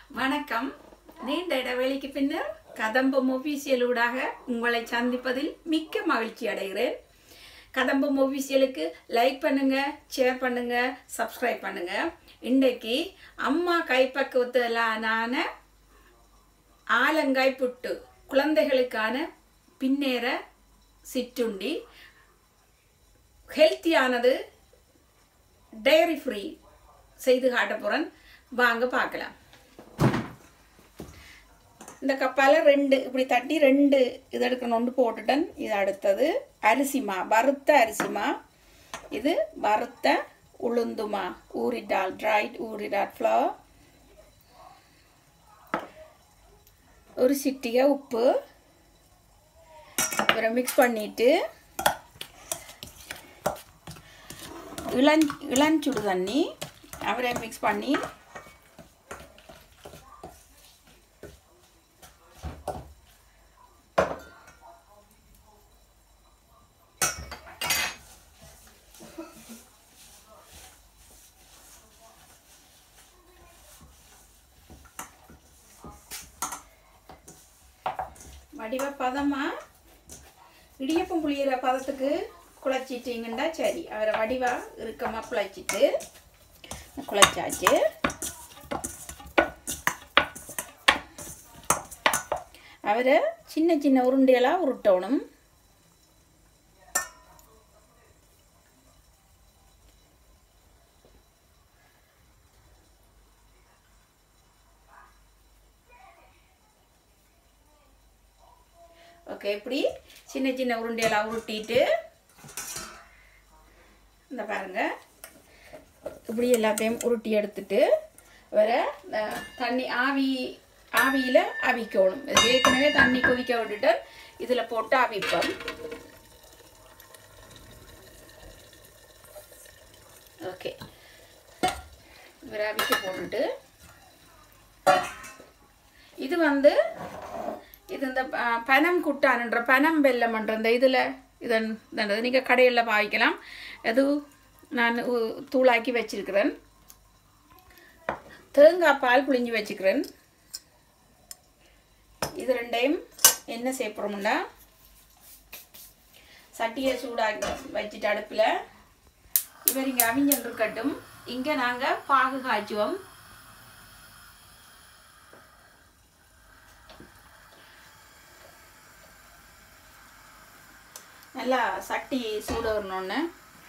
வணக்கம் நீண்ட இடைவெளிக்கு பின்னர் கதம்பம் ஒஃபீஷியலூடாக உங்களை சந்திப்பதில் மிக்க மகிழ்ச்சி அடைகிறேன் கதம்பம் ஒஃபீஷியலுக்கு லைக் பண்ணுங்க ஷேர் பண்ணுங்க சப்ஸ்கிரைப் பண்ணுங்க இன்றைக்கு அம்மா கைப்பக்குவத்திலான ஆலங்காய் புட்டு குழந்தைகளுக்கான பின்னேற சிற்றுண்டி ஹெல்த்தியானது டயரி ஃப்ரீ செய்து காட்ட போகிறேன் வாங்க பார்க்கலாம் இந்த கப்பால் ரெண்டு இப்படி தட்டி ரெண்டு இது எடுக்கணும்னு போட்டுட்டேன் இது அடுத்தது அரிசிமா வறுத்த அரிசிமா இது வறுத்த உளுந்துமா ஊரிடால் ட்ரைட் ஊரிடால் ஃப்ளவர் ஒரு சிட்டிகை உப்பு அப்புறம் மிக்ஸ் பண்ணிட்டு இளம் இளஞ்சுடு தண்ணி அவரை மிக்ஸ் பண்ணி வடிவ பதமாக இடியப்பம் புளியிற பதத்துக்கு குழச்சிட்டிங்கன்னா சரி அவரை வடிவா இறுக்கமாக குழச்சிட்டு குழச்சாச்சு அவரை சின்ன சின்ன உருண்டையெல்லாம் உருட்டணும் ஓகே இப்படி சின்ன சின்ன உருண்டையெல்லாம் உருட்டிட்டு இந்த பாருங்க இப்படி எல்லாத்தையும் உருட்டி எடுத்துட்டு வர தண்ணி ஆவி ஆவியில் அவிக்கணும் இது ஏற்கனவே தண்ணி கொதிக்க விட்டுட்டு இதில் போட்டு அவிப்போம் ஓகே இவரை அவிக்க போட்டுட்டு இது வந்து இது இந்த பனம் குட்டான்ன்ற பனம் வெல்லம்ன்ற இந்த இதில் இதன் நீங்கள் கடையில் பாவிக்கலாம் அது நான் தூளாக்கி வச்சிருக்கிறேன் தேங்காய் பால் புளிஞ்சு வச்சுக்கிறேன் இது ரெண்டையும் என்ன சேர்ப்புறோம்னா சட்டியை சூடாக்கி வச்சுட்டு அடுப்பில் இவர் இங்கே அவிஞ்சல் இருக்கட்டும் இங்கே நாங்கள் பாகு காய்ச்சுவோம் நல்லா சட்டி சூடு வரணுன்னு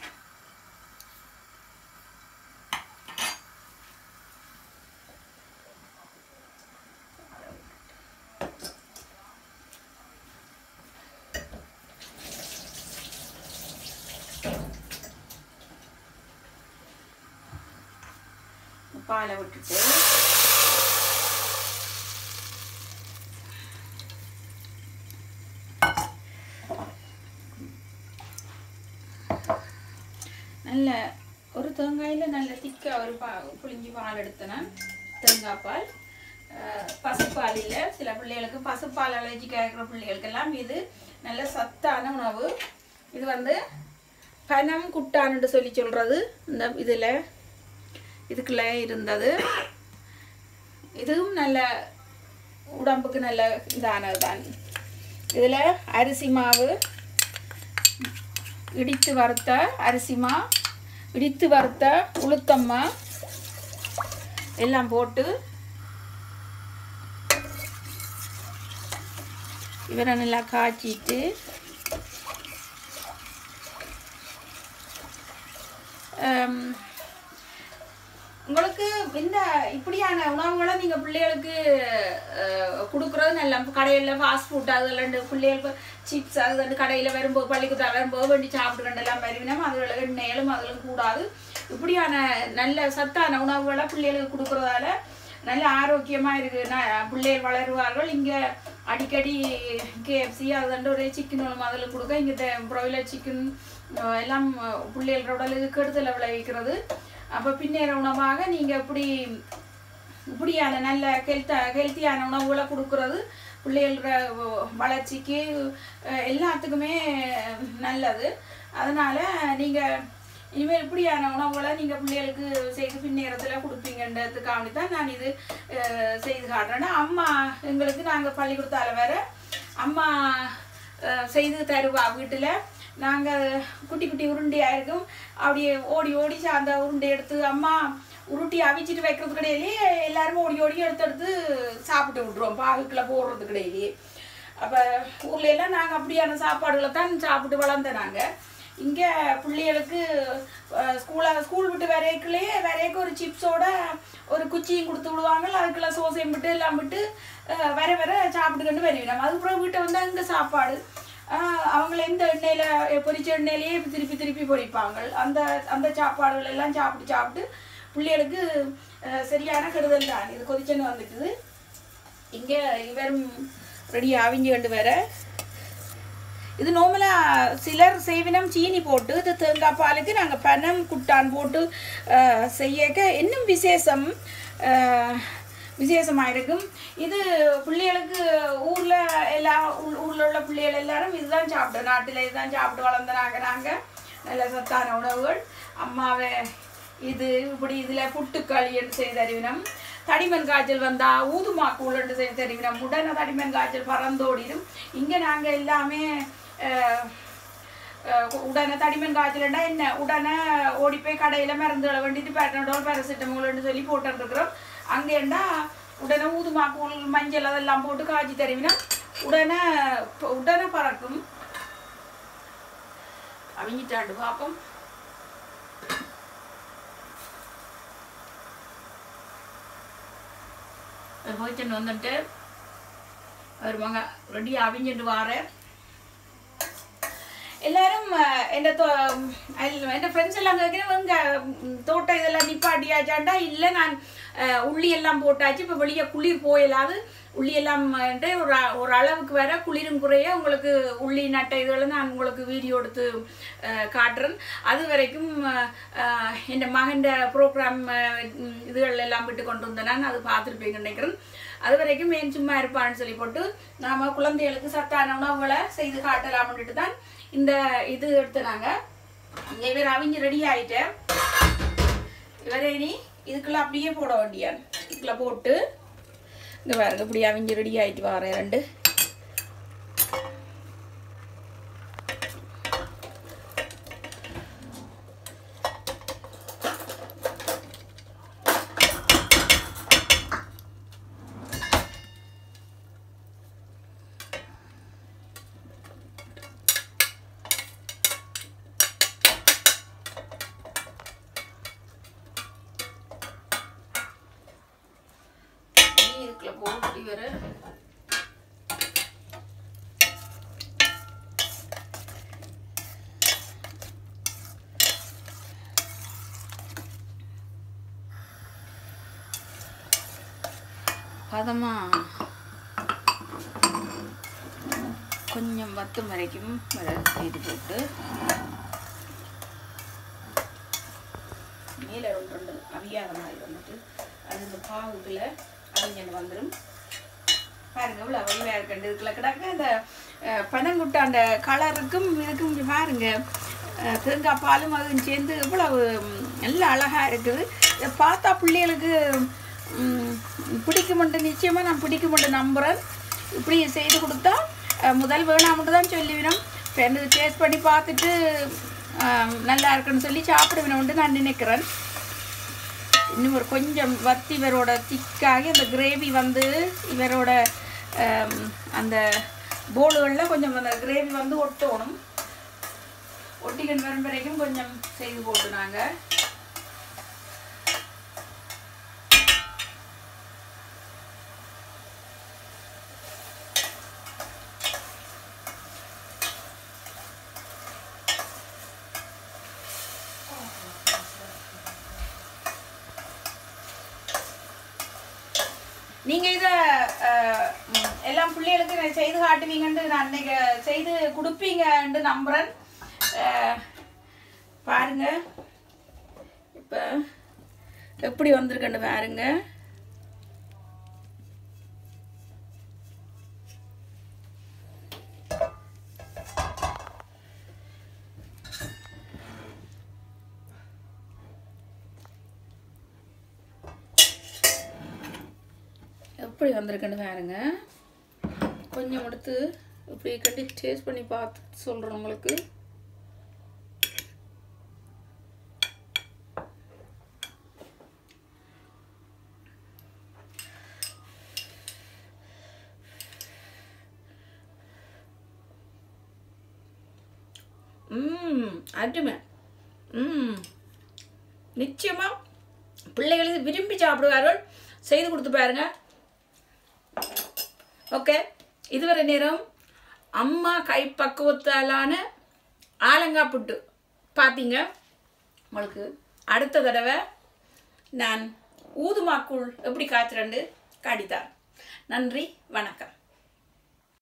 பாலை விட்டுட்டு நல்ல ஒரு தேங்காயில் நல்ல திக்காக ஒரு பா புளிஞ்சி பால் எடுத்தேன் தேங்காய் பால் பசுப்பால் இல்லை சில பிள்ளைகளுக்கு பசுப்பால் அலர்ஜிக்காக இருக்கிற பிள்ளைகளுக்கெல்லாம் இது நல்ல சத்தான உணவு இது வந்து பனம் குட்டான்னு சொல்லி சொல்கிறது இந்த இதில் இதுக்குள்ளே இருந்தது இதுவும் நல்ல உடம்புக்கு நல்ல இதானது தான் இதில் அரிசி மாவு இடித்து வறுத்த அரிசிமா இடித்து வறுத்த உளுத்தம்மா எல்லாம் போட்டு இவரை நல்லா காய்ச்சிட்டு உங்களுக்கு இந்த இப்படியான உணவுகளை நீங்கள் பிள்ளைகளுக்கு கொடுக்குறது நல்ல கடையில் ஃபாஸ்ட் ஃபுட் அதெல்லாம் பிள்ளைகளுக்கு சிப்ஸ் அது வந்து கடையில் வரும்போது பள்ளிக்கூடம் வரும்போது வேண்டி சாப்பிட்டு கண்டெல்லாம் வருவினோம் அதில் எண்ணெயிலும் அதிலும் கூடாது இப்படியான நல்ல சத்தான உணவுகளை பிள்ளைகளுக்கு கொடுக்குறதால நல்ல ஆரோக்கியமாக இருக்குது பிள்ளைகள் வளருவார்கள் இங்கே அடிக்கடி கேஎஃப்சி அது வந்து ஒரே சிக்கன் அதில் கொடுக்க இங்கே ப்ராய்லர் சிக்கன் எல்லாம் பிள்ளைகளோட உடலுக்கு கெடுதலை விளைவிக்கிறது அப்போ பின்னேற உணவாக நீங்கள் இப்படி இப்படியான நல்ல ஹெல்த்த ஹெல்த்தியான உணவுகளை கொடுக்குறது பிள்ளைகள வளர்ச்சிக்கு எல்லாத்துக்குமே நல்லது அதனால் நீங்கள் இனிமேல் இப்படியான உணவுகளை நீங்கள் பிள்ளைகளுக்கு செய்து பின்னேரத்தில் கொடுப்பீங்கன்றதுக்காக தான் நான் இது அஹ், செய்து காட்டுறேன்னா அம்மா எங்களுக்கு நாங்கள் பள்ளிக்கூடத்தால வேற அம்மா அஹ், செய்து தருவா வீட்டில் நாங்கள் குட்டி குட்டி உருண்டையாக இருக்கும் அப்படியே ஓடி ஓடி அந்த உருண்டை எடுத்து அம்மா உருட்டி அவிச்சிட்டு வைக்கிறது கிடையிலேயே எல்லாருமே ஓடி ஓடி எடுத்து எடுத்து சாப்பிட்டு விட்ருவோம் பாகுக்குள்ள போடுறது கிடையிலேயே அப்போ ஊர்ல எல்லாம் நாங்கள் அப்படியான சாப்பாடுகளை தான் சாப்பிட்டு வளர்ந்த நாங்கள் இங்கே பிள்ளைகளுக்கு ஸ்கூல ஸ்கூல் விட்டு வரைக்குள்ளேயே வரைக்கும் ஒரு சிப்ஸோட ஒரு குச்சியும் கொடுத்து விடுவாங்க அதுக்குள்ள சோசையும் விட்டு எல்லாம் விட்டு அஹ், வர வர சாப்பிட்டுக்கிட்டு வருவினோம் அதுக்கப்புறம் வீட்டை வந்து அங்கே சாப்பாடு ஆஹ் அவங்கள எந்த எண்ணெயில் பொரிச்ச எண்ணெயிலேயே திருப்பி திருப்பி பொரிப்பாங்க அந்த அந்த சாப்பாடுகள் எல்லாம் சாப்பிட்டு சாப்பிட்டு பிள்ளைகளுக்கு அஹ், சரியான கெடுதல் தான் இது கொதிச்சுன்னு வந்துட்டுது இங்கே இவரும் ரெடி ஆவிஞ்சு கொண்டு வர இது நார்மலாக சிலர் செய்வினம் சீனி போட்டு இது தேங்காய் பாலுக்கு நாங்கள் பனம் குட்டான் போட்டு அஹ், செய்யக்க இன்னும் விசேஷம் அஹ், விசேஷமாக இருக்கும் இது பிள்ளைகளுக்கு ஊரில் எல்லா ஊ- ஊர்ல உள்ள பிள்ளைகள் எல்லாரும் இதுதான் சாப்பிட்டோம் நாட்டில் இதுதான் சாப்பிட்டு வளர்ந்தனாங்க நாங்கள் நல்ல சத்தான உணவுகள் அம்மாவை இது இப்படி இதில் புட்டுக்களின்னு செய்து தருவினம் தடிமன் காய்ச்சல் வந்தா ஊதுமா கூழண்டு செய்து தருவினம் உடனே தடிமன் காய்ச்சல் பறந்தோடிடும் இங்கே நாங்கள் எல்லாமே அஹ், அஹ், உடனே தடிமன் காய்ச்சல்னா என்ன உடனே ஓடி போய் கடையில் மருந்துகளை வேண்டிட்டு பேட்டனடோல் பேரசிட்டமோல்னு சொல்லி போட்டுருக்குறோம் அங்கேண்டா உடனே ஊதுமா கூழ் மஞ்சள் அதெல்லாம் போட்டு காய்ச்சி தருவினா உடனே உடனே பறக்கும் அவிஞ்சிட்டாண்டு பார்ப்போம் ஹோச்சன் வந்துட்டு அவர் மக ரெடி அவிஞ்சிட்டு வாரேன் எல்லாரும் அஹ், எந்த தோ அல்- எந்த ஃப்ரெண்ட்ஸ் எல்லாம் கேட்குறேன் உங்க ம், தோட்டம் இதெல்லாம் நிப்பாட்டியாச்சாண்டா இல்லை நான் அஹ், உள்ளி எல்லாம் போட்டாச்சு இப்போ வெளியே குளிர் போயிடாது உள்ளி எல்லாம் வந்துட்டு ஒரு அ- ஒரு அளவுக்கு வர குளிரும் குறைய உங்களுக்கு உள்ளி நட்ட இதுகளை நான் உங்களுக்கு வீடியோ எடுத்து அஹ், காட்டுறேன் அது வரைக்கும் என் மகன் ப்ரோக்ராம் இதுகள் எல்லாம் விட்டு கொண்டு வந்தேன் நான் அது பார்த்துருப்பீங்கன்னு நினைக்கிறேன் அது வரைக்கும் ஏன் சும்மா இருப்பான்னு சொல்லி போட்டு நாம குழந்தைகளுக்கு சத்தான உணவுகளை செய்து காட்டலாம்னுட்டு தான் இந்த இது எடுத்துனாங்க இங்க இவர் அவிஞ்சு ரெடி ஆயிட்டேன் இவரே இனி இதுக்குள்ள அப்படியே போட வேண்டியான் இதுக்குள்ள போட்டு இங்க பாருங்க இப்படி அவிஞ்சு ரெடி ஆயிட்டு வரேன் ரெண்டு இனி இதுக்குள்ள போட்டு இவர பதமா கொஞ்சம் வத்தும் வரைக்கும் வர இது போட்டு மேலே ரெண்டு ரெண்டு அவியாத மாதிரி வந்துட்டு அது இந்த பாவுக்குள்ள அவிஞ்சன் வந்துடும் பாருங்க இவ்வளோ வடிவாக இருக்குண்டு இதுக்குள்ள கிடக்க அந்த அஹ், பனங்குட்டாண்ட கலருக்கும் இதுக்கும் இங்க பாருங்க அஹ், தேங்காய் பாலும் அதுவும் சேர்ந்து இவ்வளவு ம், நல்ல அழகாக இருக்குது இதை பார்த்தா பிள்ளைகளுக்கு ம், பிடிக்குமென்று நிச்சயமாக நான் பிடிக்குமென்று நம்புகிறேன் இப்படி செய்து கொடுத்தா அஹ், முதல் வேணாம்னு தான் சொல்லிவிடும் இப்போ எனக்கு டேஸ்ட் பண்ணி பார்த்துட்டு அஹ், நல்லா இருக்குன்னு சொல்லி சாப்பிடுவேன் நான் நினைக்கிறேன் இன்னும் ஒரு கொஞ்சம் வத்தி இவரோட திக்காகி அந்த கிரேவி வந்து இவரோட ஆம், அந்த போலுகளில் கொஞ்சம் அந்த கிரேவி வந்து ஒட்டணும் ஒட்டிக்கன் வரும் வரைக்கும் கொஞ்சம் செய்து போட்டு நாங்கள் நீங்கள் இதை எல்லாம் பிள்ளைகளுக்கு நான் செய்து காட்டுவீங்கன்ட்டு நான் அன்னைக்கு செய்து கொடுப்பீங்கன்ட்டு நம்புகிறேன் பாருங்க இப்போ எப்படி வந்திருக்கேன்னு பாருங்க எப்படி வந்திருக்குன்னு பாருங்க கொஞ்சம் எடுத்து இப்படி கட்டி டேஸ்ட் பண்ணி பார்த்து சொல்கிறேன் உங்களுக்கு ம் அருமை ம் நிச்சயமா பிள்ளைகளுக்கு விரும்பி சாப்பிடுவார்கள் செய்து கொடுத்து பாருங்க ஓகே இதுவரை நேரம் அம்மா கை பக்குவத்தாலான ஆலங்காய் புட்டு பார்த்தீங்க உங்களுக்கு அடுத்த தடவை நான் ஊதுமாக்குள் எப்படி காய்ச்சுறேன்னு காட்டித்தார் நன்றி வணக்கம்